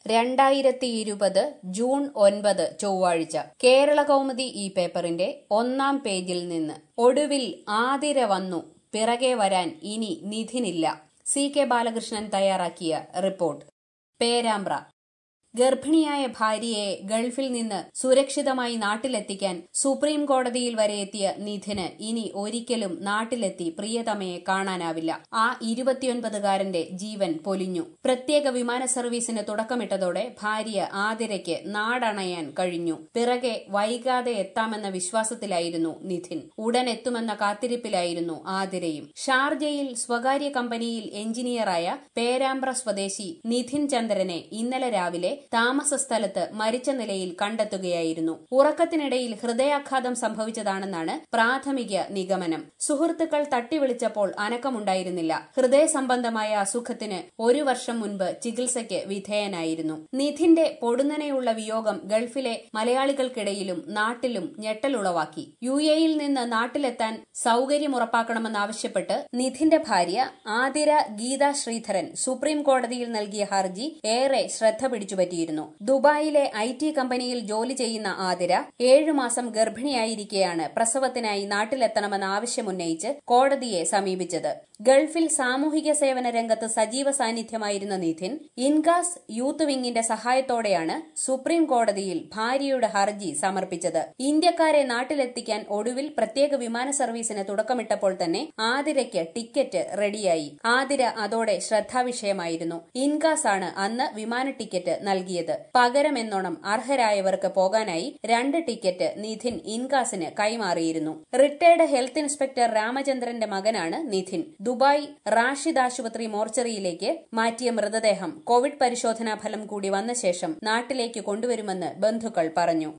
രണ്ടായിരത്തി ഇരുപത് ജൂൺ ഒൻപത് ചൊവ്വാഴ്ച കേരള കൗമുദി ഈ പേപ്പറിന്റെ ഒന്നാം പേജിൽ നിന്ന് ഒടുവിൽ ആതിര വന്നു പിറകെ വരാൻ ഇനി നിധിനില്ല സി കെ ബാലകൃഷ്ണൻ തയ്യാറാക്കിയ റിപ്പോർട്ട് പേരാമ്പ്ര ഗർഭിണിയായ ഭാര്യയെ ഗൾഫിൽ നിന്ന് സുരക്ഷിതമായി നാട്ടിലെത്തിക്കാൻ സുപ്രീം കോടതിയിൽ വരെ എത്തിയ നിധിന് ഇനി ഒരിക്കലും നാട്ടിലെത്തി പ്രിയതമയെ കാണാനാവില്ല ആ ഇരുപത്തിയൊൻപതുകാരന്റെ ജീവൻ പൊലിഞ്ഞു പ്രത്യേക വിമാന സർവീസിന് തുടക്കമിട്ടതോടെ ഭാര്യ ആതിരയ്ക്ക് നാടണയാൻ കഴിഞ്ഞു പിറകെ വൈകാതെ എത്താമെന്ന വിശ്വാസത്തിലായിരുന്നു നിധിൻ ഉടൻ എത്തുമെന്ന കാത്തിരിപ്പിലായിരുന്നു ആതിരയും ഷാർജയിൽ സ്വകാര്യ കമ്പനിയിൽ എഞ്ചിനീയറായ പേരാമ്പ്ര സ്വദേശി നിധിൻ ചന്ദ്രനെ ഇന്നലെ രാവിലെ താമസ സ്ഥലത്ത് മരിച്ച നിലയിൽ കണ്ടെത്തുകയായിരുന്നു ഉറക്കത്തിനിടയിൽ ഹൃദയാഘാതം സംഭവിച്ചതാണെന്നാണ് പ്രാഥമിക നിഗമനം സുഹൃത്തുക്കൾ തട്ടിവിളിച്ചപ്പോൾ അനക്കമുണ്ടായിരുന്നില്ല ഹൃദയ സംബന്ധമായ അസുഖത്തിന് ഒരു വർഷം മുൻപ് ചികിത്സയ്ക്ക് വിധേയനായിരുന്നു നിധിന്റെ പൊടുന്നനെയുള്ള വിയോഗം ഗൾഫിലെ മലയാളികൾക്കിടയിലും നാട്ടിലും ഞെട്ടലുളവാക്കി യു എയിൽ നിന്ന് നാട്ടിലെത്താൻ സൌകര്യമുറപ്പാക്കണമെന്നാവശ്യപ്പെട്ട് നിധിന്റെ ഭാര്യ ആതിര ഗീത ശ്രീധരൻ സുപ്രീം കോടതിയിൽ നൽകിയ ഹർജി ഏറെ ശ്രദ്ധ പിടിച്ചുപറ്റിയിരുന്നു ദുബായിലെ ഐ ടി കമ്പനിയിൽ ജോലി ചെയ്യുന്ന ആതിര ഏഴുമാസം ഗർഭിണിയായിരിക്കെയാണ് പ്രസവത്തിനായി നാട്ടിലെത്തണമെന്ന ആവശ്യമുന്നയിച്ച് കോടതിയെ സമീപിച്ചത് ഗൾഫിൽ സാമൂഹിക സേവന രംഗത്ത് സജീവ സാന്നിധ്യമായിരുന്ന നിധിൻ ഇൻഗാസ് യൂത്ത് വിങ്ങിന്റെ സഹായത്തോടെയാണ് സുപ്രീം കോടതിയിൽ ഭാര്യയുടെ ഹർജി സമർപ്പിച്ചത് ഇന്ത്യക്കാരെ നാട്ടിലെത്തിക്കാൻ ഒടുവിൽ പ്രത്യേക വിമാന സർവീസിന് തുടക്കമിട്ടപ്പോൾ തന്നെ ആതിരയ്ക്ക് ടിക്കറ്റ് റെഡിയായി ആതിര അതോടെ ശ്രദ്ധാവിഷയമായിരുന്നു ഇൻഗാസ് ആണ് അന്ന് വിമാന ടിക്കറ്റ് നൽകിയത് പകരമെന്നോണം അർഹരായവർക്ക് പോകാനായി രണ്ട് ടിക്കറ്റ് നിധിൻ ഇൻഗാസിന് കൈമാറിയിരുന്നു റിട്ടയർഡ് ഹെൽത്ത് ഇൻസ്പെക്ടർ രാമചന്ദ്രന്റെ മകനാണ് നിധിൻ ദുബായ് റാഷിദ് ആശുപത്രി മോർച്ചറിയിലേക്ക് മാറ്റിയ മൃതദേഹം കോവിഡ് പരിശോധനാ ഫലം കൂടി വന്ന ശേഷം നാട്ടിലേക്ക് കൊണ്ടുവരുമെന്ന് ബന്ധുക്കൾ പറഞ്ഞു